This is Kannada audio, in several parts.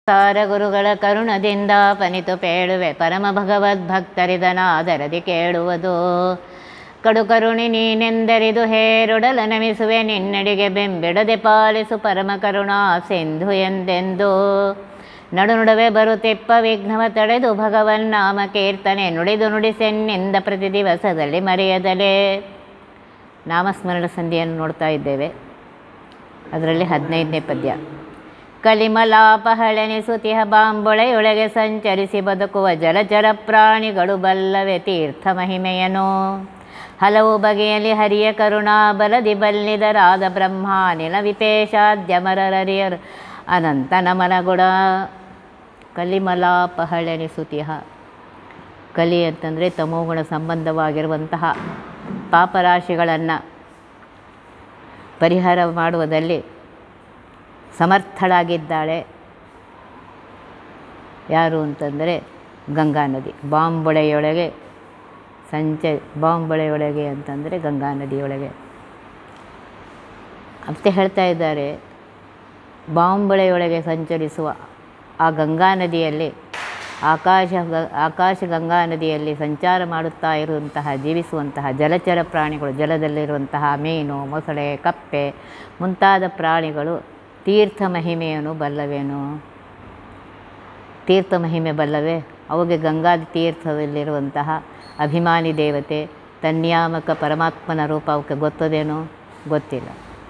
ಸಾರ ಗುರುಗಳ ಕರುಣದಿಂದ ಪನಿತು ಪೇಳುವೆ ಪರಮ ಭಗವದ್ಭಕ್ತರಿದನಾದರದಿ ಕೇಳುವುದು ಕಡು ಕರುಣಿ ನೀನೆಂದರಿದು ಹೇರೊಡಲ ನಮಿಸುವೆ ನಿನ್ನಡಿಗೆ ಬೆಂಬಿಡದೆ ಪಾಲಿಸು ಪರಮ ಕರುಣಾ ಸಿಂಧು ಎಂದೆಂದು ನಡು ನಡುವೆ ಬರುತ್ತಿಪ್ಪ ವಿಘ್ನವ ತಡೆದು ಭಗವನ್ನಾಮ ಕೀರ್ತನೆ ನುಡಿದು ನುಡಿಸೆನ್ನಿಂದ ಪ್ರತಿ ದಿವಸದಲ್ಲಿ ಮರೆಯದಲೇ ನಾಮಸ್ಮರಣ ಸಂಧಿಯನ್ನು ನೋಡ್ತಾ ಇದ್ದೇವೆ ಅದರಲ್ಲಿ ಹದಿನೈದನೇ ಪದ್ಯ ಕಲಿಮಲಾಪಹಳೆನಿಸುತಿಹ ಬಾಂಬೊಳೆಯೊಳಗೆ ಸಂಚರಿಸಿ ಬದುಕುವ ಜಲಚರ ಪ್ರಾಣಿಗಳು ಬಲ್ಲವೆ ತೀರ್ಥ ಮಹಿಮೆಯನು ಹಲವು ಬಗೆಯಲ್ಲಿ ಹರಿಯ ಕರುಣಾ ಬಲದಿ ಬಲ್ಲಿದರಾದ ಬ್ರಹ್ಮಾನಿಲ ವಿಪೇಶಾದ್ಯಮರರಿಯರು ಅನಂತ ನಮನಗುಡ ಕಲಿಮಲಾಪಹಳೆನಿಸುತಿಹ ಕಲಿ ಅಂತಂದರೆ ತಮೋಗುಣ ಸಂಬಂಧವಾಗಿರುವಂತಹ ಪಾಪರಾಶಿಗಳನ್ನು ಪರಿಹಾರ ಮಾಡುವುದಲ್ಲಿ ಸಮರ್ಥಳಾಗಿದ್ದಾಳೆ ಯಾರು ಅಂತಂದರೆ ಗಂಗಾ ನದಿ ಬಾಂಬೊಳೆಯೊಳಗೆ ಸಂಚ ಬಾಂಬೊಳೆಯೊಳಗೆ ಅಂತಂದರೆ ಗಂಗಾ ನದಿಯೊಳಗೆ ಮತ್ತೆ ಹೇಳ್ತಾ ಇದ್ದಾರೆ ಬಾಂಬೊಳೆಯೊಳಗೆ ಸಂಚರಿಸುವ ಆ ಗಂಗಾ ನದಿಯಲ್ಲಿ ಆಕಾಶ ಗ ಆಕಾಶ ಗಂಗಾ ನದಿಯಲ್ಲಿ ಸಂಚಾರ ಮಾಡುತ್ತಾ ಇರುವಂತಹ ಜೀವಿಸುವಂತಹ ಜಲಚರ ಪ್ರಾಣಿಗಳು ಜಲದಲ್ಲಿರುವಂತಹ ಮೀನು ಮೊಸಳೆ ಕಪ್ಪೆ ಮುಂತಾದ ಪ್ರಾಣಿಗಳು ತೀರ್ಥ ಮಹಿಮೆಯನ್ನು ಬಲ್ಲವೇನು ತೀರ್ಥ ಮಹಿಮೆ ಬಲ್ಲವೇ ಅವುಗೆ ಗಂಗಾ ತೀರ್ಥದಲ್ಲಿರುವಂತಹ ಅಭಿಮಾನಿ ದೇವತೆ ತನ್ಯಾಮಕ ಪರಮಾತ್ಮನ ರೂಪ ಅವಕ್ಕೆ ಗೊತ್ತದೇನೋ ಗೊತ್ತಿಲ್ಲ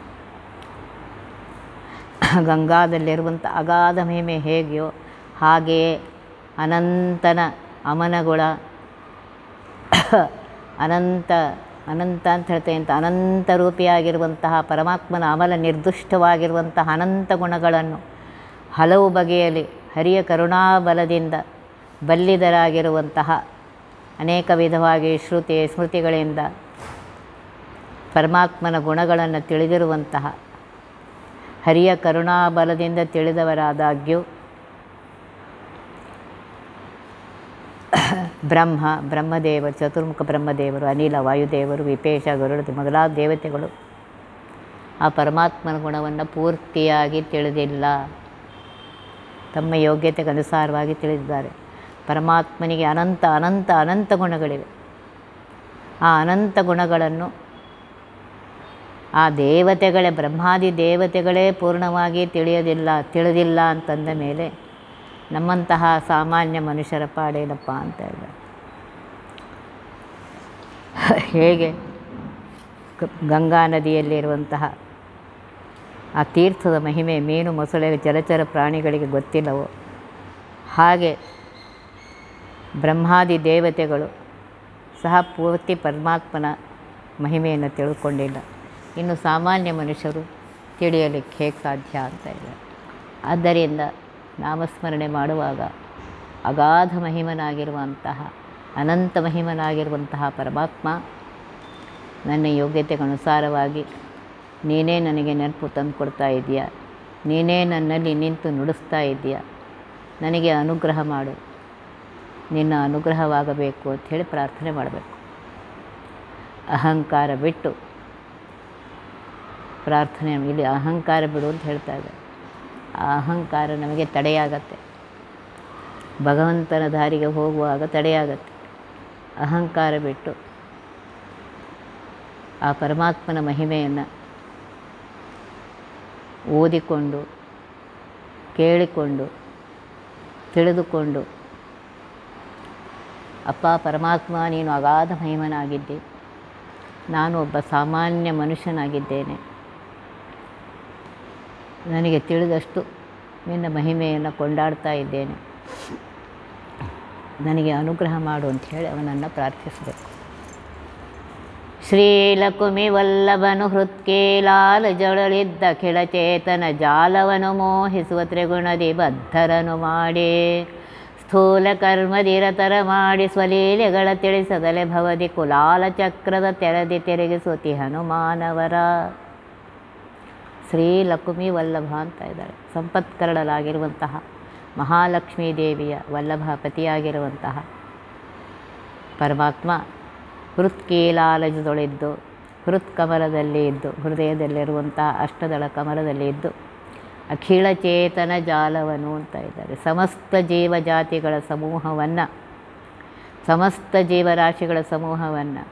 ಗಂಗಾದಲ್ಲಿರುವಂಥ ಅಗಾಧ ಮಹಿಮೆ ಹೇಗೆಯೋ ಹಾಗೆಯೇ ಅನಂತನ ಅಮನಗುಳ ಅನಂತ ಅನಂತ ಅಂತ ಹೇಳ್ತೇನೆ ಅಂತ ಅನಂತ ರೂಪಿಯಾಗಿರುವಂತಹ ಪರಮಾತ್ಮನ ಅಮಲ ನಿರ್ದುಷ್ಟವಾಗಿರುವಂತಹ ಅನಂತ ಗುಣಗಳನ್ನು ಹಲವು ಬಗೆಯಲ್ಲಿ ಹರಿಯ ಕರುಣಾಬಲದಿಂದ ಬಲ್ಲಿದರಾಗಿರುವಂತಹ ಅನೇಕ ವಿಧವಾಗಿ ಶ್ರುತಿ ಸ್ಮೃತಿಗಳಿಂದ ಪರಮಾತ್ಮನ ಗುಣಗಳನ್ನು ತಿಳಿದಿರುವಂತಹ ಹರಿಯ ಕರುಣಾಬಲದಿಂದ ತಿಳಿದವರಾದಾಗ್ಯೂ ಬ್ರಹ್ಮ ಬ್ರಹ್ಮದೇವರು ಚತುರ್ಮುಖ ಬ್ರಹ್ಮದೇವರು ಅನಿಲ ವಾಯುದೇವರು ವಿಪೇಶ ಗರುಡ ಮೊದಲಾದ ದೇವತೆಗಳು ಆ ಪರಮಾತ್ಮನ ಗುಣವನ್ನು ಪೂರ್ತಿಯಾಗಿ ತಿಳಿದಿಲ್ಲ ತಮ್ಮ ಯೋಗ್ಯತೆಗೆ ಅನುಸಾರವಾಗಿ ತಿಳಿದಿದ್ದಾರೆ ಪರಮಾತ್ಮನಿಗೆ ಅನಂತ ಅನಂತ ಅನಂತ ಗುಣಗಳಿವೆ ಆ ಅನಂತ ಗುಣಗಳನ್ನು ಆ ದೇವತೆಗಳೇ ಬ್ರಹ್ಮಾದಿ ದೇವತೆಗಳೇ ಪೂರ್ಣವಾಗಿ ತಿಳಿಯೋದಿಲ್ಲ ತಿಳಿದಿಲ್ಲ ಅಂತಂದ ಮೇಲೆ ನಮ್ಮಂತಹ ಸಾಮಾನ್ಯ ಮನುಷ್ಯರ ಪಾಡೇನಪ್ಪ ಅಂತ ಹೇಳಿದ ಹೇಗೆ ಗಂಗಾ ನದಿಯಲ್ಲಿರುವಂತಹ ಆ ತೀರ್ಥದ ಮಹಿಮೆ ಮೀನು ಮೊಸಳೆ ಜಲಚರ ಪ್ರಾಣಿಗಳಿಗೆ ಗೊತ್ತಿಲ್ಲವೋ ಹಾಗೆ ಬ್ರಹ್ಮಾದಿ ದೇವತೆಗಳು ಸಹ ಪೂರ್ತಿ ಪರಮಾತ್ಮನ ಮಹಿಮೆಯನ್ನು ತಿಳ್ಕೊಂಡಿಲ್ಲ ಇನ್ನು ಸಾಮಾನ್ಯ ಮನುಷ್ಯರು ತಿಳಿಯಲಿಕ್ಕೆ ಹೇಗೆ ಸಾಧ್ಯ ಅಂತ ಇದೆ ಆದ್ದರಿಂದ ನಾಮಸ್ಮರಣೆ ಮಾಡುವಾಗ ಅಗಾಧ ಮಹಿಮನಾಗಿರುವಂತಹ ಅನಂತ ಮಹಿಮನಾಗಿರುವಂತಹ ಪರಮಾತ್ಮ ನನ್ನ ಯೋಗ್ಯತೆಗೆ ಅನುಸಾರವಾಗಿ ನೀನೇ ನನಗೆ ನೆನಪು ತಂದು ಕೊಡ್ತಾ ಇದೆಯಾ ನೀನೇ ನನ್ನಲ್ಲಿ ನಿಂತು ನುಡಿಸ್ತಾ ಇದೆಯಾ ನನಗೆ ಅನುಗ್ರಹ ಮಾಡು ನಿನ್ನ ಅನುಗ್ರಹವಾಗಬೇಕು ಅಂಥೇಳಿ ಪ್ರಾರ್ಥನೆ ಮಾಡಬೇಕು ಅಹಂಕಾರ ಬಿಟ್ಟು ಪ್ರಾರ್ಥನೆ ಇಲ್ಲಿ ಅಹಂಕಾರ ಬಿಡು ಅಂತ ಹೇಳ್ತಾ ಇದ್ದಾರೆ ಆ ಅಹಂಕಾರ ನಮಗೆ ತಡೆಯಾಗತ್ತೆ ಭಗವಂತನ ದಾರಿಗೆ ಹೋಗುವಾಗ ತಡೆಯಾಗತ್ತೆ ಅಹಂಕಾರ ಬಿಟ್ಟು ಆ ಪರಮಾತ್ಮನ ಮಹಿಮೆಯನ್ನು ಓದಿಕೊಂಡು ಕೇಳಿಕೊಂಡು ತಿಳಿದುಕೊಂಡು ಅಪ್ಪ ಪರಮಾತ್ಮ ನೀನು ಅಗಾಧ ಮಹಿಮನಾಗಿದ್ದೆ ನಾನು ಒಬ್ಬ ಸಾಮಾನ್ಯ ಮನುಷ್ಯನಾಗಿದ್ದೇನೆ ನನಗೆ ತಿಳಿದಷ್ಟು ನಿನ್ನ ಮಹಿಮೆಯನ್ನು ಕೊಂಡಾಡ್ತಾ ಇದ್ದೇನೆ ನನಗೆ ಅನುಗ್ರಹ ಮಾಡು ಅಂತ ಹೇಳಿ ಅವನನ್ನು ಪ್ರಾರ್ಥಿಸಬೇಕು ಶ್ರೀಲಕುಮಿ ವಲ್ಲಭನು ಹೃತ್ಕೇಲಾಲ ಜೊಳಲಿದ್ದ ಖಿಳಚೇತನ ಜಾಲವನು ಮೋಹಿಸುವ ತ್ರಿಗುಣದಿ ಬದ್ಧರನು ಮಾಡಿ ಸ್ಥೂಲ ಕರ್ಮದಿರತರ ಮಾಡಿ ಸ್ವಲೀಲೆಗಳ ತಿಳಿಸದಲೆ ಭವದಿ ಕುಲಾಲ ಚಕ್ರದ ತೆರೆದಿ ತಿರುಗಿಸುತಿ ಹನುಮಾನವರ ಶ್ರೀ ಲಕುಮಿ ವಲ್ಲಭ ಅಂತ ಇದ್ದಾಳೆ ಸಂಪತ್ಕರಳಲಾಗಿರುವಂತಹ ಮಹಾಲಕ್ಷ್ಮೀ ದೇವಿಯ ವಲ್ಲಭ ಪತಿಯಾಗಿರುವಂತಹ ಪರಮಾತ್ಮ ಹೃತ್ಕೀಲಾಲಜದೊಳಿದ್ದು ಹೃತ್ಕಮಲದಲ್ಲಿ ಇದ್ದು ಹೃದಯದಲ್ಲಿರುವಂತಹ ಅಷ್ಟದಳ ಕಮಲದಲ್ಲಿ ಇದ್ದು ಅಖಿಳ ಚೇತನ ಜಾಲವನು ಅಂತ ಇದ್ದಾರೆ ಸಮಸ್ತ ಜೀವಜಾತಿಗಳ ಸಮೂಹವನ್ನು ಸಮಸ್ತ ಜೀವರಾಶಿಗಳ ಸಮೂಹವನ್ನು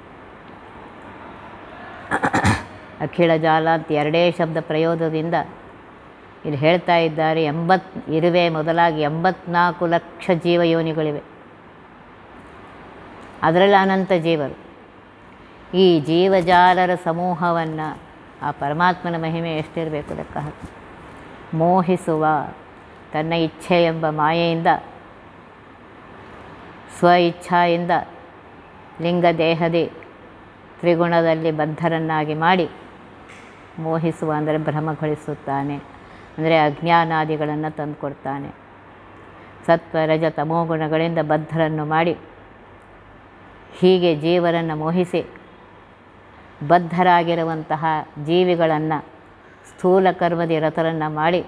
ಅಖಿಳ ಜಾಲ ಅಂತ ಎರಡೇ ಶಬ್ದ ಪ್ರಯೋಗದಿಂದ ಇಲ್ಲಿ ಹೇಳ್ತಾ ಇದ್ದಾರೆ ಎಂಬತ್ ಇರುವೆ ಮೊದಲಾಗಿ ಎಂಬತ್ನಾಲ್ಕು ಲಕ್ಷ ಜೀವಯೋನಿಗಳಿವೆ ಅದರಲ್ಲಿ ಅನಂತ ಜೀವರು ಈ ಜೀವಜಾಲರ ಸಮೂಹವನ್ನು ಆ ಪರಮಾತ್ಮನ ಮಹಿಮೆ ಎಷ್ಟಿರಬೇಕು ಲೆಕ್ಕ ಹಾಕಿ ಮೋಹಿಸುವ ತನ್ನ ಇಚ್ಛೆ ಎಂಬ ಮಾಯೆಯಿಂದ ಸ್ವ ಇಚ್ಛಾಯಿಂದ ಲಿಂಗದೇಹದಿ ತ್ರಿಗುಣದಲ್ಲಿ ಬದ್ಧರನ್ನಾಗಿ ಮಾಡಿ ಮೋಹಿಸುವ ಅಂದರೆ ಭ್ರಮಗೊಳಿಸುತ್ತಾನೆ ಅಂದರೆ ಅಜ್ಞಾನಾದಿಗಳನ್ನು ತಂದುಕೊಡ್ತಾನೆ ಸತ್ವ ರಜ ತಮೋಗುಣಗಳಿಂದ ಬದ್ಧರನ್ನು ಮಾಡಿ ಹೀಗೆ ಜೀವರನ್ನು ಮೋಹಿಸಿ ಬದ್ಧರಾಗಿರುವಂತಹ ಜೀವಿಗಳನ್ನು ಸ್ಥೂಲ ಕರ್ಮದಿ ರಥರನ್ನು ಮಾಡಿ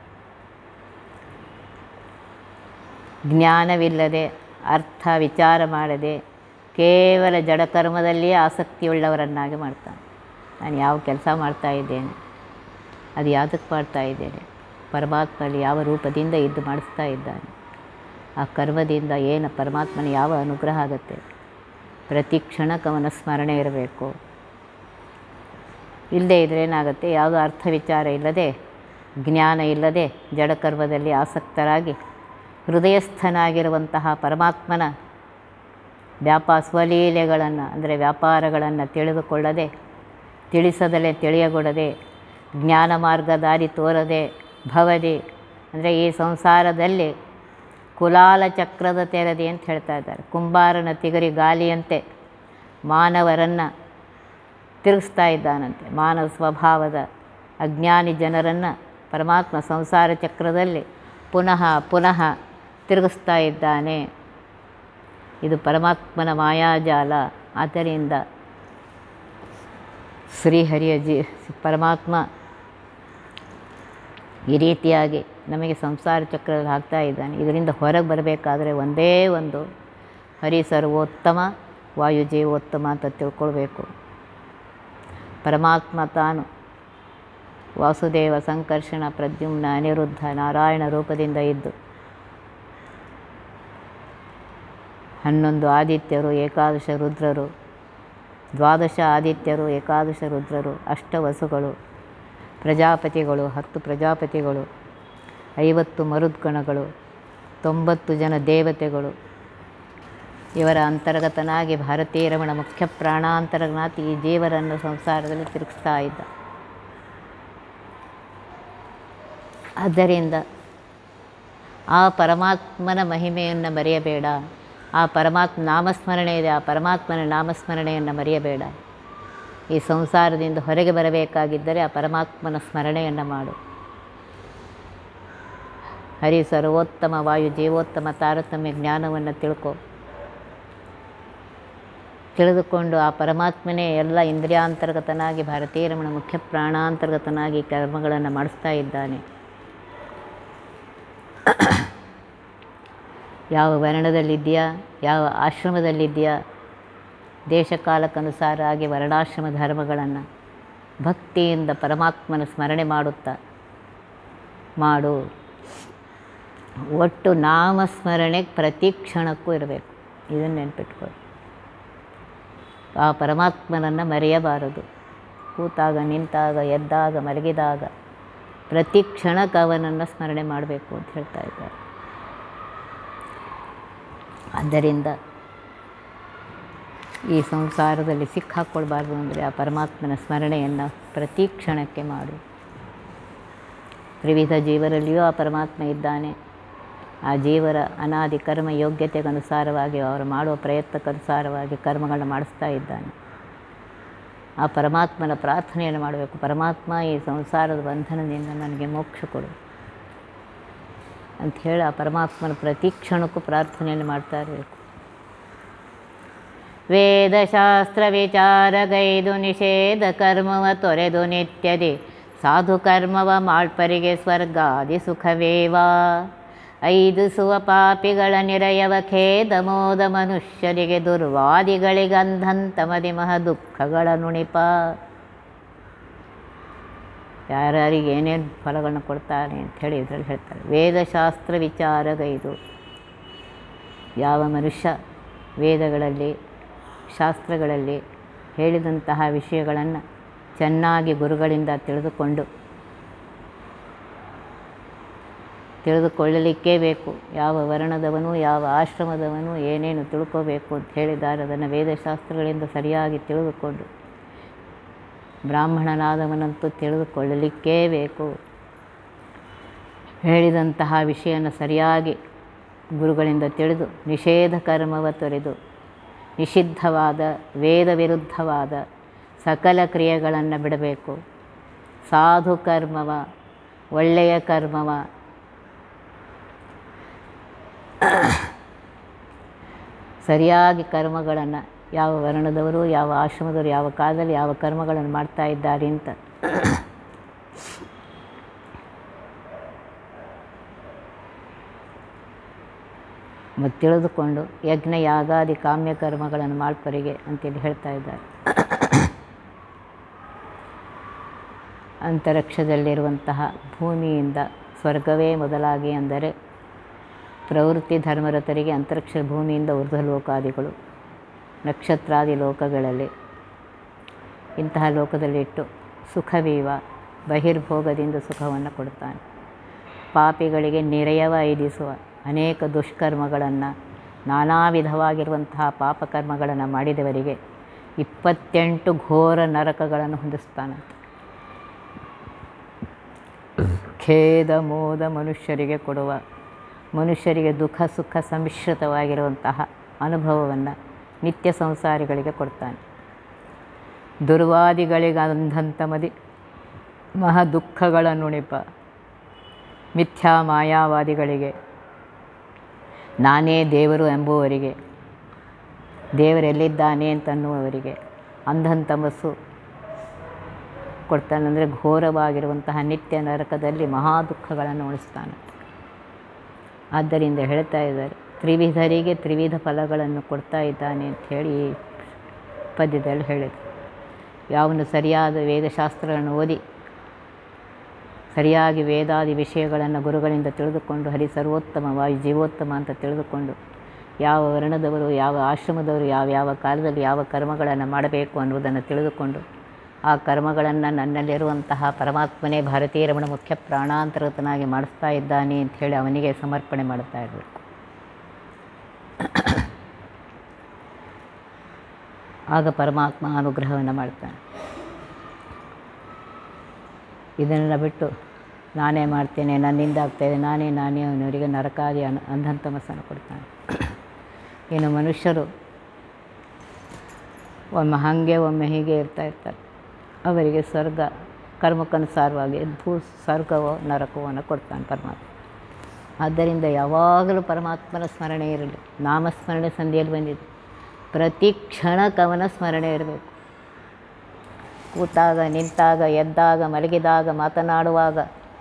ಜ್ಞಾನವಿಲ್ಲದೆ ಅರ್ಥ ವಿಚಾರ ಮಾಡದೆ ಕೇವಲ ಜಡಕರ್ಮದಲ್ಲಿಯೇ ಆಸಕ್ತಿಯುಳ್ಳವರನ್ನಾಗಿ ಮಾಡ್ತಾನೆ ನಾನು ಯಾವ ಕೆಲಸ ಮಾಡ್ತಾ ಇದ್ದೇನೆ ಅದು ಯಾವುದಕ್ಕೆ ಮಾಡ್ತಾ ಇದ್ದೇನೆ ಪರಮಾತ್ಮನಲ್ಲಿ ಯಾವ ರೂಪದಿಂದ ಇದ್ದು ಮಾಡಿಸ್ತಾ ಇದ್ದಾನೆ ಆ ಕರ್ಮದಿಂದ ಏನು ಪರಮಾತ್ಮನ ಯಾವ ಅನುಗ್ರಹ ಆಗುತ್ತೆ ಪ್ರತಿ ಕ್ಷಣಕ್ಕೆ ಅವನ ಸ್ಮರಣೆ ಇರಬೇಕು ಇಲ್ಲದೆ ಇದ್ರೆ ಏನಾಗುತ್ತೆ ಯಾವುದೋ ಅರ್ಥ ವಿಚಾರ ಇಲ್ಲದೆ ಜ್ಞಾನ ಇಲ್ಲದೆ ಜಡಕರ್ಮದಲ್ಲಿ ಆಸಕ್ತರಾಗಿ ಹೃದಯಸ್ಥನಾಗಿರುವಂತಹ ಪರಮಾತ್ಮನ ವ್ಯಾಪ ಸ್ವಲೀಲೆಗಳನ್ನು ಅಂದರೆ ವ್ಯಾಪಾರಗಳನ್ನು ತಿಳಿದುಕೊಳ್ಳದೆ ತಿಳಿಸದಲೇ ತಿಳಿಯಗೊಡದೆ ಜ್ಞಾನ ಮಾರ್ಗ ದಾರಿ ತೋರದೆ ಭವದಿ ಅಂದರೆ ಈ ಸಂಸಾರದಲ್ಲಿ ಕುಲಾಲ ಚಕ್ರದ ತೆರದಿ ಅಂತ ಹೇಳ್ತಾ ಇದ್ದಾರೆ ಕುಂಬಾರನ ತಿಗರಿ ಗಾಲಿಯಂತೆ ಮಾನವರನ್ನು ತಿರುಗಿಸ್ತಾ ಇದ್ದಾನಂತೆ ಮಾನವ ಸ್ವಭಾವದ ಅಜ್ಞಾನಿ ಜನರನ್ನು ಪರಮಾತ್ಮ ಸಂಸಾರ ಚಕ್ರದಲ್ಲಿ ಪುನಃ ಪುನಃ ತಿರುಗಿಸ್ತಾ ಇದ್ದಾನೆ ಇದು ಪರಮಾತ್ಮನ ಮಾಯಾಜಾಲ ಆದ್ದರಿಂದ ಶ್ರೀಹರಿಯ ಜೀ ಪರಮಾತ್ಮ ಈ ರೀತಿಯಾಗಿ ನಮಗೆ ಸಂಸಾರ ಚಕ್ರದಲ್ಲಿ ಹಾಕ್ತಾ ಇದ್ದಾನೆ ಇದರಿಂದ ಹೊರಗೆ ಬರಬೇಕಾದ್ರೆ ಒಂದೇ ಒಂದು ಹರಿ ಸರ್ವೋತ್ತಮ ವಾಯು ಜೀವೋತ್ತಮ ಅಂತ ತಿಳ್ಕೊಳ್ಬೇಕು ಪರಮಾತ್ಮ ತಾನು ವಾಸುದೇವ ಸಂಕರ್ಷಣ ಪ್ರದ್ಯುಮ್ನ ಅನಿರುದ್ಧ ನಾರಾಯಣ ರೂಪದಿಂದ ಇದ್ದು ಹನ್ನೊಂದು ಆದಿತ್ಯರು ಏಕಾದಶ ರುದ್ರರು ದ್ವಾದಶ ಆದಿತ್ಯರು ಏಕಾದಶ ರುದ್ರರು ಅಷ್ಟವಸುಗಳು ಪ್ರಜಾಪತಿಗಳು ಹತ್ತು ಪ್ರಜಾಪತಿಗಳು ಐವತ್ತು ಮರುದ್ಗಣಗಳು ತೊಂಬತ್ತು ಜನ ದೇವತೆಗಳು ಇವರ ಅಂತರ್ಗತನಾಗಿ ಭಾರತೀಯ ರಮಣ ಮುಖ್ಯ ಪ್ರಾಣಾಂತರನಾಥ್ ಈ ಜೀವರನ್ನು ಸಂಸಾರದಲ್ಲಿ ತಿರುಗಿಸ್ತಾ ಇದ್ದ ಆದ್ದರಿಂದ ಆ ಪರಮಾತ್ಮನ ಮಹಿಮೆಯನ್ನು ಮರೆಯಬೇಡ ಆ ಪರಮಾತ್ಮ ನಾಮಸ್ಮರಣೆ ಇದೆ ಆ ಪರಮಾತ್ಮನ ನಾಮಸ್ಮರಣೆಯನ್ನು ಮರೆಯಬೇಡ ಈ ಸಂಸಾರದಿಂದ ಹೊರಗೆ ಬರಬೇಕಾಗಿದ್ದರೆ ಆ ಪರಮಾತ್ಮನ ಸ್ಮರಣೆಯನ್ನು ಮಾಡು ಹರಿ ಸರ್ವೋತ್ತಮ ವಾಯು ಜೀವೋತ್ತಮ ತಾರತಮ್ಯ ಜ್ಞಾನವನ್ನು ತಿಳ್ಕೊ ತಿಳಿದುಕೊಂಡು ಆ ಪರಮಾತ್ಮನೇ ಎಲ್ಲ ಇಂದ್ರಿಯಾಂತರ್ಗತನಾಗಿ ಭಾರತೀಯ ರಮಣ ಮುಖ್ಯ ಪ್ರಾಣಾಂತರ್ಗತನಾಗಿ ಕರ್ಮಗಳನ್ನು ಮಾಡಿಸ್ತಾ ಇದ್ದಾನೆ ಯಾವ ವರ್ಣದಲ್ಲಿದೆಯಾ ಯಾವ ಆಶ್ರಮದಲ್ಲಿದೆಯಾ ದೇಶಕಾಲಕ್ಕನುಸಾರಾಗಿ ವರ್ಣಾಶ್ರಮ ಧರ್ಮಗಳನ್ನು ಭಕ್ತಿಯಿಂದ ಪರಮಾತ್ಮನ ಸ್ಮರಣೆ ಮಾಡುತ್ತಾ ಮಾಡು ಒಟ್ಟು ನಾಮಸ್ಮರಣೆ ಪ್ರತಿ ಕ್ಷಣಕ್ಕೂ ಇರಬೇಕು ಇದನ್ನು ನೆನ್ಪಿಟ್ಕೊಳ್ಳಿ ಆ ಪರಮಾತ್ಮನನ್ನು ಮರೆಯಬಾರದು ಕೂತಾಗ ನಿಂತಾಗ ಎದ್ದಾಗ ಮಲಗಿದಾಗ ಪ್ರತಿ ಕ್ಷಣಕ್ಕೆ ಅವನನ್ನು ಸ್ಮರಣೆ ಮಾಡಬೇಕು ಅಂತ ಹೇಳ್ತಾ ಇದ್ದಾರೆ ಆದ್ದರಿಂದ ಈ ಸಂಸಾರದಲ್ಲಿ ಸಿಕ್ಕಾಕ್ಕೊಳ್ಬಾರ್ದು ಅಂದರೆ ಆ ಪರಮಾತ್ಮನ ಸ್ಮರಣೆಯನ್ನು ಪ್ರತಿ ಕ್ಷಣಕ್ಕೆ ಮಾಡು ವಿವಿಧ ಜೀವರಲ್ಲಿಯೂ ಆ ಪರಮಾತ್ಮ ಇದ್ದಾನೆ ಆ ಜೀವರ ಅನಾದಿ ಕರ್ಮ ಯೋಗ್ಯತೆಗನುಸಾರವಾಗಿ ಅವರು ಮಾಡುವ ಪ್ರಯತ್ನಕ್ಕನುಸಾರವಾಗಿ ಕರ್ಮಗಳನ್ನ ಮಾಡಿಸ್ತಾ ಇದ್ದಾನೆ ಆ ಪರಮಾತ್ಮನ ಪ್ರಾರ್ಥನೆಯನ್ನು ಮಾಡಬೇಕು ಪರಮಾತ್ಮ ಈ ಸಂಸಾರದ ಬಂಧನದಿಂದ ನನಗೆ ಮೋಕ್ಷ ಕೊಡು ಅಂಥೇಳಿ ಆ ಪರಮಾತ್ಮನ ಪ್ರತಿ ಕ್ಷಣಕ್ಕೂ ಪ್ರಾರ್ಥನೆಯನ್ನು ಮಾಡ್ತಾ ಇರಬೇಕು ವೇದಶಾಸ್ತ್ರ ವಿಚಾರಗೈದು ನಿಷೇಧ ಕರ್ಮವ ತೊರೆದು ನಿತ್ಯದಿ ಸಾಧು ಕರ್ಮವ ಮಾಳ್ಪರಿಗೆ ಸ್ವರ್ಗಾದಿ ಸುಖವೇವಾ ಐದು ಸುವ ಪಾಪಿಗಳ ನಿರಯವ ಖೇದ ಮೋದ ಮನುಷ್ಯರಿಗೆ ದುರ್ವಾದಿಗಳಿಗಂಧಂತಮದಿ ಮಹ ದುಃಖಗಳ ನುಣಿಪ ಯಾರ್ಯಾರಿಗೆ ಏನೇನು ಫಲಗಳನ್ನು ಕೊಡ್ತಾನೆ ಅಂಥೇಳಿ ಇದರಲ್ಲಿ ಹೇಳ್ತಾರೆ ವೇದಶಾಸ್ತ್ರ ವಿಚಾರಗೈದು ಯಾವ ಮನುಷ್ಯ ವೇದಗಳಲ್ಲಿ ಶಾಸ್ತ್ರಗಳಲ್ಲಿ ಹೇಳಿದಂತಹ ವಿಷಯಗಳನ್ನು ಚೆನ್ನಾಗಿ ಗುರುಗಳಿಂದ ತಿಳಿದುಕೊಂಡು ತಿಳಿದುಕೊಳ್ಳಲಿಕ್ಕೇ ಬೇಕು ಯಾವ ವರ್ಣದವನು ಯಾವ ಆಶ್ರಮದವನು ಏನೇನು ತಿಳ್ಕೋಬೇಕು ಅಂತ ಹೇಳಿದ್ದಾರೆ ಅದನ್ನು ವೇದಶಾಸ್ತ್ರಗಳಿಂದ ಸರಿಯಾಗಿ ತಿಳಿದುಕೊಂಡು ಬ್ರಾಹ್ಮಣನಾದವನಂತೂ ತಿಳಿದುಕೊಳ್ಳಲಿಕ್ಕೇ ಬೇಕು ಹೇಳಿದಂತಹ ವಿಷಯನ ಸರಿಯಾಗಿ ಗುರುಗಳಿಂದ ತಿಳಿದು ನಿಷೇಧ ಕರ್ಮವ ತೊರೆದು ನಿಷಿದ್ಧವಾದ ವೇದ ವಿರುದ್ಧವಾದ ಸಕಲ ಕ್ರಿಯೆಗಳನ್ನು ಬಿಡಬೇಕು ಸಾಧು ಕರ್ಮವ ಒಳ್ಳೆಯ ಕರ್ಮವ ಸರಿಯಾಗಿ ಕರ್ಮಗಳನ್ನು ಯಾವ ವರ್ಣದವರು ಯಾವ ಆಶ್ರಮದವರು ಯಾವ ಕಾಲದಲ್ಲಿ ಯಾವ ಕರ್ಮಗಳನ್ನು ಮಾಡ್ತಾ ಇದ್ದಾರೆ ಅಂತ ಮತ್ತು ತಿಳಿದುಕೊಂಡು ಯಜ್ಞ ಯಾಗಾದಿ ಕಾಮ್ಯ ಕರ್ಮಗಳನ್ನು ಮಾಡ್ಪರಿಗೆ ಅಂತೇಳಿ ಹೇಳ್ತಾ ಇದ್ದಾರೆ ಅಂತರಿಕ್ಷದಲ್ಲಿರುವಂತಹ ಭೂಮಿಯಿಂದ ಸ್ವರ್ಗವೇ ಮೊದಲಾಗಿ ಅಂದರೆ ಪ್ರವೃತ್ತಿ ಧರ್ಮರತರಿಗೆ ಅಂತರಿಕ್ಷ ಭೂಮಿಯಿಂದ ಊರ್ಧ್ವ ಲೋಕಾದಿಗಳು ನಕ್ಷತ್ರಾದಿ ಲೋಕಗಳಲ್ಲಿ ಇಂತಹ ಲೋಕದಲ್ಲಿಟ್ಟು ಸುಖವೀವ ಬಹಿರ್ಭೋಗದಿಂದ ಸುಖವನ್ನು ಕೊಡ್ತಾನೆ ಪಾಪಿಗಳಿಗೆ ನಿರಯವ ಐದಿಸುವ ಅನೇಕ ದುಷ್ಕರ್ಮಗಳನ್ನು ನಾನಾ ವಿಧವಾಗಿರುವಂತಹ ಪಾಪಕರ್ಮಗಳನ್ನು ಮಾಡಿದವರಿಗೆ ಇಪ್ಪತ್ತೆಂಟು ಘೋರ ನರಕಗಳನ್ನು ಹೊಂದಿಸ್ತಾನಂತೆ ಖೇದ ಮೋದ ಮನುಷ್ಯರಿಗೆ ಕೊಡುವ ಮನುಷ್ಯರಿಗೆ ದುಃಖ ಸುಖ ಸಮ್ಮಿಶ್ರಿತವಾಗಿರುವಂತಹ ಅನುಭವವನ್ನು ನಿತ್ಯ ಸಂಸಾರಿಗಳಿಗೆ ಕೊಡ್ತಾನೆ ದುರ್ವಾದಿಗಳಿಗೆ ಅಂಧಂತ ಮದಿ ಮಹಾ ದುಃಖಗಳ ನುಣಿಪ ಮಿಥ್ಯಾ ಮಾಯಾವಾದಿಗಳಿಗೆ ನಾನೇ ದೇವರು ಎಂಬುವರಿಗೆ ದೇವರೆಲ್ಲಿದ್ದಾನೆ ಅಂತನ್ನುವವರಿಗೆ ಅಂಧಂತಮಸ್ಸು ಕೊಡ್ತಾನಂದರೆ ಘೋರವಾಗಿರುವಂತಹ ನಿತ್ಯ ನರಕದಲ್ಲಿ ಮಹಾ ದುಃಖಗಳನ್ನು ಉಣಿಸ್ತಾನೆ ಆದ್ದರಿಂದ ಹೇಳ್ತಾ ಇದ್ದಾರೆ ತ್ರಿವಿಧರಿಗೆ ತ್ರಿವಿಧ ಫಲಗಳನ್ನು ಕೊಡ್ತಾ ಇದ್ದಾನೆ ಅಂತ ಹೇಳಿ ಈ ಪದ್ಯದಲ್ಲಿ ಹೇಳಿದರು ಯಾವನು ಸರಿಯಾದ ವೇದಶಾಸ್ತ್ರಗಳನ್ನು ಓದಿ ಸರಿಯಾಗಿ ವೇದಾದಿ ವಿಷಯಗಳನ್ನು ಗುರುಗಳಿಂದ ತಿಳಿದುಕೊಂಡು ಹರಿ ಸರ್ವೋತ್ತಮ ವಾಯು ಜೀವೋತ್ತಮ ಅಂತ ತಿಳಿದುಕೊಂಡು ಯಾವ ವರ್ಣದವರು ಯಾವ ಆಶ್ರಮದವರು ಯಾವ ಯಾವ ಕಾಲದಲ್ಲಿ ಯಾವ ಕರ್ಮಗಳನ್ನು ಮಾಡಬೇಕು ಅನ್ನುವುದನ್ನು ತಿಳಿದುಕೊಂಡು ಆ ಕರ್ಮಗಳನ್ನು ನನ್ನಲ್ಲಿರುವಂತಹ ಪರಮಾತ್ಮನೇ ಭಾರತೀಯ ರಮಣ ಮುಖ್ಯ ಪ್ರಾಣಾಂತರತನಾಗಿ ಮಾಡಿಸ್ತಾ ಇದ್ದಾನೆ ಅಂತ ಹೇಳಿ ಅವನಿಗೆ ಸಮರ್ಪಣೆ ಮಾಡ್ತಾ ಇರಬೇಕು ಆಗ ಪರಮಾತ್ಮ ಅನುಗ್ರಹವನ್ನು ಮಾಡ್ತಾನೆ ಇದನ್ನೆಲ್ಲ ಬಿಟ್ಟು ನಾನೇ ಮಾಡ್ತೇನೆ ನನ್ನಿಂದ ಆಗ್ತಾಯಿದೆ ನಾನೇ ನಾನೇ ಅವನವರಿಗೆ ನರಕಾದಿ ಅನ್ ಅಂಧಂತಮಸ್ಸನ್ನು ಕೊಡ್ತಾನೆ ಇನ್ನು ಮನುಷ್ಯರು ಒಮ್ಮೆ ಹಾಗೆ ಒಮ್ಮೆ ಹೀಗೆ ಇರ್ತಾ ಇರ್ತಾರೆ ಅವರಿಗೆ ಸ್ವರ್ಗ ಕರ್ಮಕ್ಕನುಸಾರವಾಗಿ ಭೂ ಸ್ವರ್ಗವೋ ನರಕವನ್ನು ಕೊಡ್ತಾನೆ ಪರಮಾತ್ಮ ಆದ್ದರಿಂದ ಯಾವಾಗಲೂ ಪರಮಾತ್ಮನ ಸ್ಮರಣೆ ಇರಲಿ ನಾಮಸ್ಮರಣೆ ಸಂಧಿಯಲ್ಲಿ ಬಂದಿದೆ ಪ್ರತಿ ಕ್ಷಣಕ್ಕವನ ಸ್ಮರಣೆ ಇರಬೇಕು ಕೂತಾಗ ನಿಂತಾಗ ಎದ್ದಾಗ ಮಲಗಿದಾಗ ಮಾತನಾಡುವಾಗ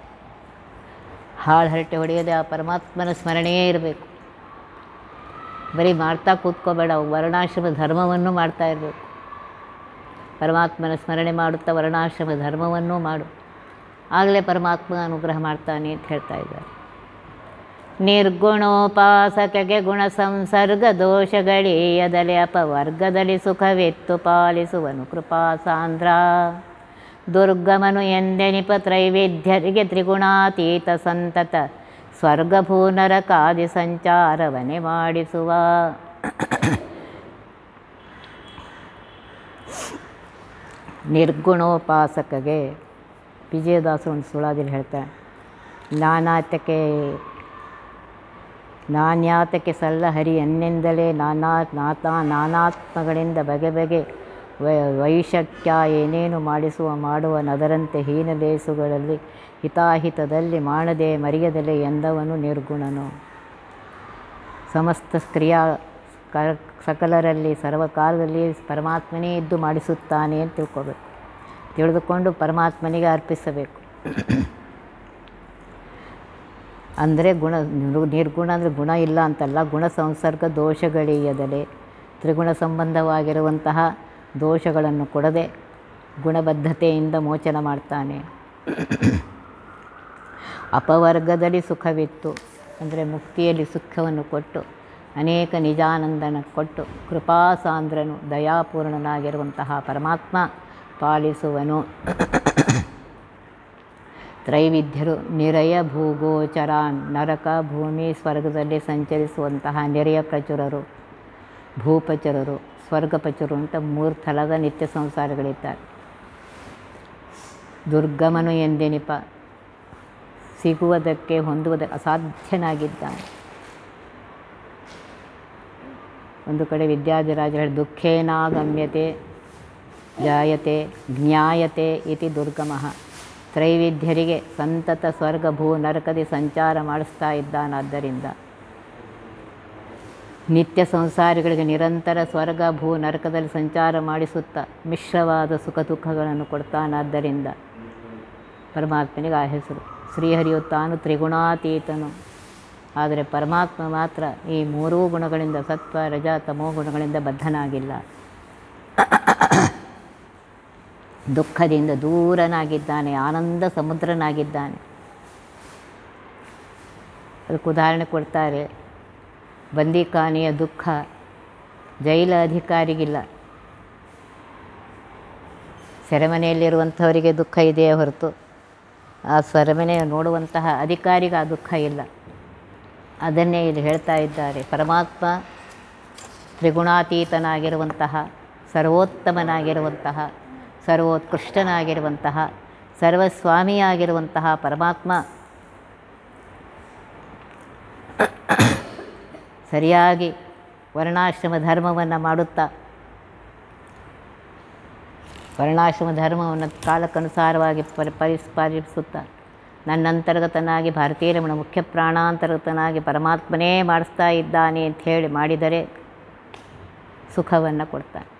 ಹಾಳು ಹರಟೆ ಹೊಡೆಯದೆ ಆ ಪರಮಾತ್ಮನ ಸ್ಮರಣೆಯೇ ಇರಬೇಕು ಬರೀ ಮಾಡ್ತಾ ಕೂತ್ಕೋಬೇಡ ವರ್ಣಾಶ್ರಮ ಧರ್ಮವನ್ನು ಮಾಡ್ತಾ ಇರಬೇಕು ಪರಮಾತ್ಮನ ಸ್ಮರಣೆ ಮಾಡುತ್ತಾ ವರ್ಣಾಶ್ರಮ ಧರ್ಮವನ್ನೂ ಮಾಡು ಆಗಲೇ ಪರಮಾತ್ಮ ಅನುಗ್ರಹ ಮಾಡ್ತಾನೆ ಅಂತ ಹೇಳ್ತಾ ಇದ್ದಾರೆ ನಿರ್ಗುಣೋಪಾಸಕಗೆ ಗುಣ ಸಂಸರ್ಗ ದೋಷಗಳೀಯದಲ್ಲಿ ಅಪವರ್ಗದಲ್ಲಿ ಸುಖವೆತ್ತು ಪಾಲಿಸುವನು ಕೃಪಾ ಸಾಂದ್ರ ದುರ್ಗಮನು ಎಂದೆನಿಪ ತ್ರೈವೇದ್ಯರಿಗೆ ತ್ರಿಗುಣಾತೀತ ಸಂತತ ಸ್ವರ್ಗಭೂನರಕಾದಿ ಸಂಚಾರವನೆ ಮಾಡಿಸುವ ನಿರ್ಗುಣೋಪಾಸಕಗೆ ವಿಜಯದಾಸ ಒಂದು ಸುಳಾದಿಲ್ಲಿ ಹೇಳ್ತಾರೆ ನಾನಾತಕ್ಕೆ ನಾನ್ಯಾತಕ್ಕೆ ಸಲ್ಲ ಹರಿ ಎನ್ನೆಂದಲೇ ನಾನಾ ನಾತಾ ನಾನಾತ್ಮಗಳಿಂದ ಬಗೆ ಬಗೆ ವೈ ವೈಶಕ್ಯ ಏನೇನು ಮಾಡಿಸುವ ಮಾಡುವ ನದರಂತೆ ಹೀನಲೇಸುಗಳಲ್ಲಿ ಹಿತಾಹಿತದಲ್ಲಿ ಮಾಡದೆ ಮರೆಯದಲೆ ಎಂದವನು ನಿರ್ಗುಣನು ಸಮಸ್ತ ಕ್ರಿಯಾ ಕ ಸಕಲರಲ್ಲಿ ಸರ್ವಕಾಲದಲ್ಲಿ ಪರಮಾತ್ಮನೇ ಇದ್ದು ಮಾಡಿಸುತ್ತಾನೆ ಅಂತ ತಿಳ್ಕೊಬೇಕು ತಿಳಿದುಕೊಂಡು ಪರಮಾತ್ಮನಿಗೆ ಅರ್ಪಿಸಬೇಕು ಅಂದರೆ ಗುಣ ನಿರ್ಗುಣ ಅಂದರೆ ಗುಣ ಇಲ್ಲ ಅಂತಲ್ಲ ಗುಣ ಸಂಸರ್ಗ ದೋಷಗಳೀಯದಲೆ ತ್ರಿಗುಣ ಸಂಬಂಧವಾಗಿರುವಂತಹ ದೋಷಗಳನ್ನು ಕೊಡದೆ ಗುಣಬದ್ಧತೆಯಿಂದ ಮೋಚನ ಮಾಡ್ತಾನೆ ಅಪವರ್ಗದಲ್ಲಿ ಸುಖವಿತ್ತು ಅಂದರೆ ಮುಕ್ತಿಯಲ್ಲಿ ಸುಖವನ್ನು ಕೊಟ್ಟು ಅನೇಕ ನಿಜಾನಂದನ ಕೊಟ್ಟು ಕೃಪಾಸಾಂದ್ರನು ದಯಾಪೂರ್ಣನಾಗಿರುವಂತಹ ಪರಮಾತ್ಮ ಪಾಲಿಸುವನು ತ್ರೈವಿಧ್ಯರು ನಿರಯ ಭೂಗೋಚರ ನರಕ ಭೂಮಿ ಸ್ವರ್ಗದಲ್ಲಿ ಸಂಚರಿಸುವಂತಹ ನೆರೆಯ ಪ್ರಚುರರು ಭೂಪಚರರು ಸ್ವರ್ಗಪಚರು ಅಂತ ಮೂರು ಥರದ ನಿತ್ಯ ಸಂಸಾರಗಳಿದ್ದಾರೆ ದುರ್ಗಮನು ಎಂದೆನಿಪ ಸಿಗುವುದಕ್ಕೆ ಹೊಂದುವುದ ಅಸಾಧ್ಯನಾಗಿದ್ದಾನೆ ಒಂದು ಕಡೆ ವಿದ್ಯಾಧಿರಾಜ ಹೇಳಿ ದುಃಖೇನಾಗಮ್ಯತೆ ಜಾಯತೆ ಜ್ಞಾಯತೆ ಇತಿ ದುರ್ಗಮಃ ತ್ರೈವಿಧ್ಯರಿಗೆ ಸಂತತ ಸ್ವರ್ಗ ಭೂ ನರಕದಿ ಸಂಚಾರ ಮಾಡಿಸ್ತಾ ಇದ್ದಾನಾದ್ದರಿಂದ ನಿತ್ಯ ಸಂಸಾರಿಗಳಿಗೆ ನಿರಂತರ ಸ್ವರ್ಗ ಭೂ ನರಕದಲ್ಲಿ ಸಂಚಾರ ಮಾಡಿಸುತ್ತಾ ಮಿಶ್ರವಾದ ಸುಖ ದುಃಖಗಳನ್ನು ಕೊಡ್ತಾನಾದ್ದರಿಂದ ಪರಮಾತ್ಮನಿಗೆ ಆ ಹೆಸರು ಶ್ರೀಹರಿಯು ತಾನು ತ್ರಿಗುಣಾತೀತನು ಆದರೆ ಪರಮಾತ್ಮ ಮಾತ್ರ ಈ ಮೂರೂ ಗುಣಗಳಿಂದ ಸತ್ವ ರಜ ತಮೋ ಗುಣಗಳಿಂದ ಬದ್ಧನಾಗಿಲ್ಲ ದುಃಖದಿಂದ ದೂರನಾಗಿದ್ದಾನೆ ಆನಂದ ಸಮುದ್ರನಾಗಿದ್ದಾನೆ ಅದಕ್ಕೆ ಉದಾಹರಣೆ ಕೊಡ್ತಾರೆ ಬಂದಿಖಾನೆಯ ದುಃಖ ಜೈಲ ಅಧಿಕಾರಿಗಿಲ್ಲ ಸೆರೆಮನೆಯಲ್ಲಿರುವಂಥವರಿಗೆ ದುಃಖ ಇದೆಯೇ ಹೊರತು ಆ ಸೆರೆಮನೆ ನೋಡುವಂತಹ ಅಧಿಕಾರಿಗೆ ಆ ದುಃಖ ಇಲ್ಲ ಅದನ್ನೇ ಇಲ್ಲಿ ಹೇಳ್ತಾ ಇದ್ದಾರೆ ಪರಮಾತ್ಮ ತ್ರಿಗುಣಾತೀತನಾಗಿರುವಂತಹ ಸರ್ವೋತ್ತಮನಾಗಿರುವಂತಹ ಸರ್ವೋತ್ಕೃಷ್ಟನಾಗಿರುವಂತಹ ಸರ್ವಸ್ವಾಮಿಯಾಗಿರುವಂತಹ ಪರಮಾತ್ಮ ಸರಿಯಾಗಿ ವರ್ಣಾಶ್ರಮ ಧರ್ಮವನ್ನು ಮಾಡುತ್ತಾ ವರ್ಣಾಶ್ರಮ ಧರ್ಮವನ್ನು ಕಾಲಕ್ಕನುಸಾರವಾಗಿ ಪರಿ ಪರಿಪಾಲಿಸುತ್ತಾ ನನ್ನಂತರ್ಗತನಾಗಿ ಭಾರತೀಯ ರಮಣ ಮುಖ್ಯ ಪ್ರಾಣಾಂತರ್ಗತನಾಗಿ ಪರಮಾತ್ಮನೇ ಮಾಡಿಸ್ತಾ ಇದ್ದಾನೆ ಅಂತ ಹೇಳಿ ಮಾಡಿದರೆ ಸುಖವನ್ನು ಕೊಡ್ತಾನೆ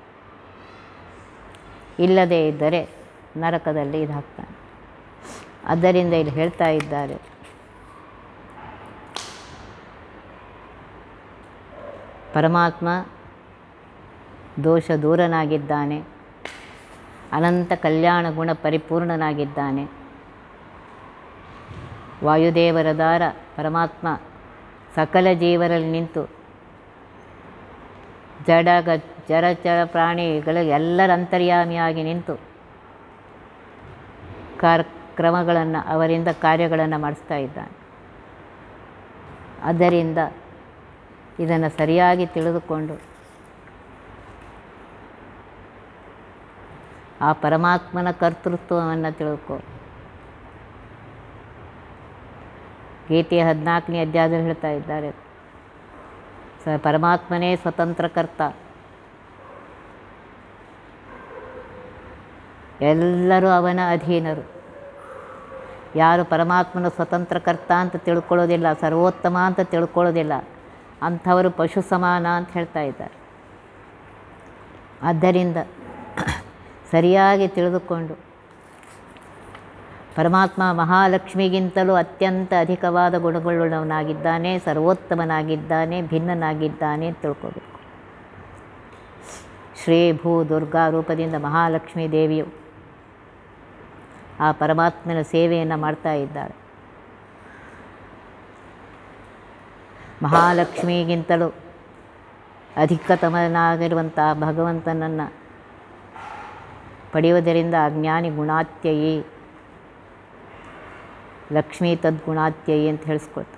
ಇಲ್ಲದೇ ಇದ್ದರೆ ನರಕದಲ್ಲಿ ಇದು ಹಾಕ್ತಾನೆ ಆದ್ದರಿಂದ ಇಲ್ಲಿ ಹೇಳ್ತಾ ಇದ್ದಾರೆ ಪರಮಾತ್ಮ ದೋಷ ದೂರನಾಗಿದ್ದಾನೆ ಅನಂತ ಕಲ್ಯಾಣ ಗುಣ ಪರಿಪೂರ್ಣನಾಗಿದ್ದಾನೆ ವಾಯುದೇವರ ದಾರ ಪರಮಾತ್ಮ ಸಕಲ ಜೀವರಲ್ಲಿ ನಿಂತು ಜಡಗ ಜರಚರ ಪ್ರಾಣಿಗಳ ಎಲ್ಲರ ಅಂತರ್ಯಾಮಿಯಾಗಿ ನಿಂತು ಕಾರ್ಯಕ್ರಮಗಳನ್ನು ಅವರಿಂದ ಕಾರ್ಯಗಳನ್ನು ಮಾಡಿಸ್ತಾ ಇದ್ದಾನೆ ಆದ್ದರಿಂದ ಇದನ್ನು ಸರಿಯಾಗಿ ತಿಳಿದುಕೊಂಡು ಆ ಪರಮಾತ್ಮನ ಕರ್ತೃತ್ವವನ್ನು ತಿಳ್ಕೊ ಗೀತೆಯ ಹದಿನಾಲ್ಕನೇ ಅಧ್ಯಾಯದಲ್ಲಿ ಹೇಳ್ತಾ ಇದ್ದಾರೆ ಸ ಪರಮಾತ್ಮನೇ ಸ್ವತಂತ್ರ ಕರ್ತ ಎಲ್ಲರೂ ಅವನ ಅಧೀನರು ಯಾರು ಪರಮಾತ್ಮನ ಸ್ವತಂತ್ರ ಕರ್ತ ಅಂತ ತಿಳ್ಕೊಳ್ಳೋದಿಲ್ಲ ಸರ್ವೋತ್ತಮ ಅಂತ ತಿಳ್ಕೊಳ್ಳೋದಿಲ್ಲ ಅಂಥವರು ಪಶು ಸಮಾನ ಅಂತ ಹೇಳ್ತಾ ಇದ್ದಾರೆ ಆದ್ದರಿಂದ ಸರಿಯಾಗಿ ತಿಳಿದುಕೊಂಡು ಪರಮಾತ್ಮ ಮಹಾಲಕ್ಷ್ಮಿಗಿಂತಲೂ ಅತ್ಯಂತ ಅಧಿಕವಾದ ಗುಣಗಳುಳ್ಳವನಾಗಿದ್ದಾನೆ ಸರ್ವೋತ್ತಮನಾಗಿದ್ದಾನೆ ಭಿನ್ನನಾಗಿದ್ದಾನೆ ಅಂತ ತಿಳ್ಕೋಬೇಕು ಶ್ರೀ ಭೂ ದುರ್ಗಾ ರೂಪದಿಂದ ಮಹಾಲಕ್ಷ್ಮೀ ದೇವಿಯು ಆ ಪರಮಾತ್ಮನ ಸೇವೆಯನ್ನು ಮಾಡ್ತಾ ಇದ್ದಾಳೆ ಮಹಾಲಕ್ಷ್ಮಿಗಿಂತಲೂ ಅಧಿಕತಮನಾಗಿರುವಂಥ ಭಗವಂತನನ್ನು ಪಡೆಯುವುದರಿಂದ ಅಜ್ಞಾನಿ ಗುಣಾತ್ಯಯಿ ಲಕ್ಷ್ಮೀ ತದ್ಗುಣಾತ್ಯಯಿ ಅಂತ ಹೇಳಿಸ್ಕೊಳ್ತಾರೆ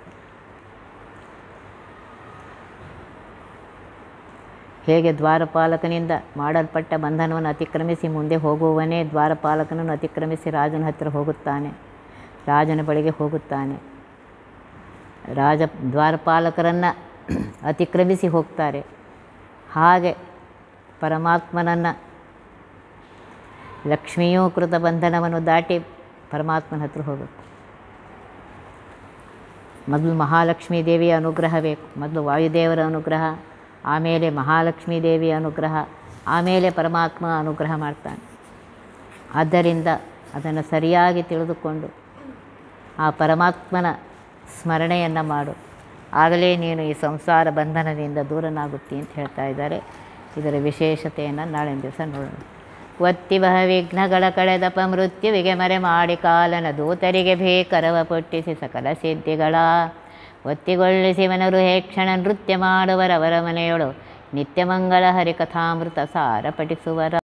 ಹೇಗೆ ದ್ವಾರಪಾಲಕನಿಂದ ಮಾಡಲ್ಪಟ್ಟ ಬಂಧನವನ್ನು ಅತಿಕ್ರಮಿಸಿ ಮುಂದೆ ಹೋಗುವವನೇ ದ್ವಾರಪಾಲಕನನ್ನು ಅತಿಕ್ರಮಿಸಿ ರಾಜನ ಹತ್ತಿರ ಹೋಗುತ್ತಾನೆ ರಾಜನ ಬಳಿಗೆ ಹೋಗುತ್ತಾನೆ ರಾಜ ದ್ವಾರಪಾಲಕರನ್ನು ಅತಿಕ್ರಮಿಸಿ ಹೋಗ್ತಾರೆ ಹಾಗೆ ಪರಮಾತ್ಮನನ್ನು ಲಕ್ಷ್ಮಿಯೂ ಕೃತ ಬಂಧನವನ್ನು ದಾಟಿ ಪರಮಾತ್ಮನ ಹತ್ರ ಹೋಗುತ್ತೆ ಮೊದಲು ಮಹಾಲಕ್ಷ್ಮೀ ದೇವಿಯ ಅನುಗ್ರಹ ಬೇಕು ಮೊದಲು ವಾಯುದೇವರ ಅನುಗ್ರಹ ಆಮೇಲೆ ಮಹಾಲಕ್ಷ್ಮೀ ದೇವಿಯ ಅನುಗ್ರಹ ಆಮೇಲೆ ಪರಮಾತ್ಮ ಅನುಗ್ರಹ ಮಾಡ್ತಾನೆ ಆದ್ದರಿಂದ ಅದನ್ನು ಸರಿಯಾಗಿ ತಿಳಿದುಕೊಂಡು ಆ ಪರಮಾತ್ಮನ ಸ್ಮರಣೆಯನ್ನು ಮಾಡು ಆಗಲೇ ನೀನು ಈ ಸಂಸಾರ ಬಂಧನದಿಂದ ದೂರನಾಗುತ್ತಿ ಅಂತ ಹೇಳ್ತಾ ಇದ್ದಾರೆ ಇದರ ವಿಶೇಷತೆಯನ್ನು ನಾಳಿನ ದಿವಸ ನೋಡೋಣ ಒತ್ತಿ ಬಹ ವಿಘ್ನಗಳ ಕಳೆದಪ ಮೃತ್ಯುವಿಗೆ ಮರೆ ಮಾಡಿ ಕಾಲನ ದೂತರಿಗೆ ಭೇಕರವ ಪೊಟ್ಟಿಸಿ ಸಕಲ ಸಿದ್ಧಿಗಳ ಒತ್ತಿಗೊಳ್ಳಿಸಿ ಮನರು ಹೇಕ್ಷಣ ನೃತ್ಯ ಮಾಡುವರವರ ಮನೆಯೊಳು ನಿತ್ಯ ಮಂಗಳ ಹರಿಕಥಾಮೃತ ಸಾರ ಪಠಿಸುವರ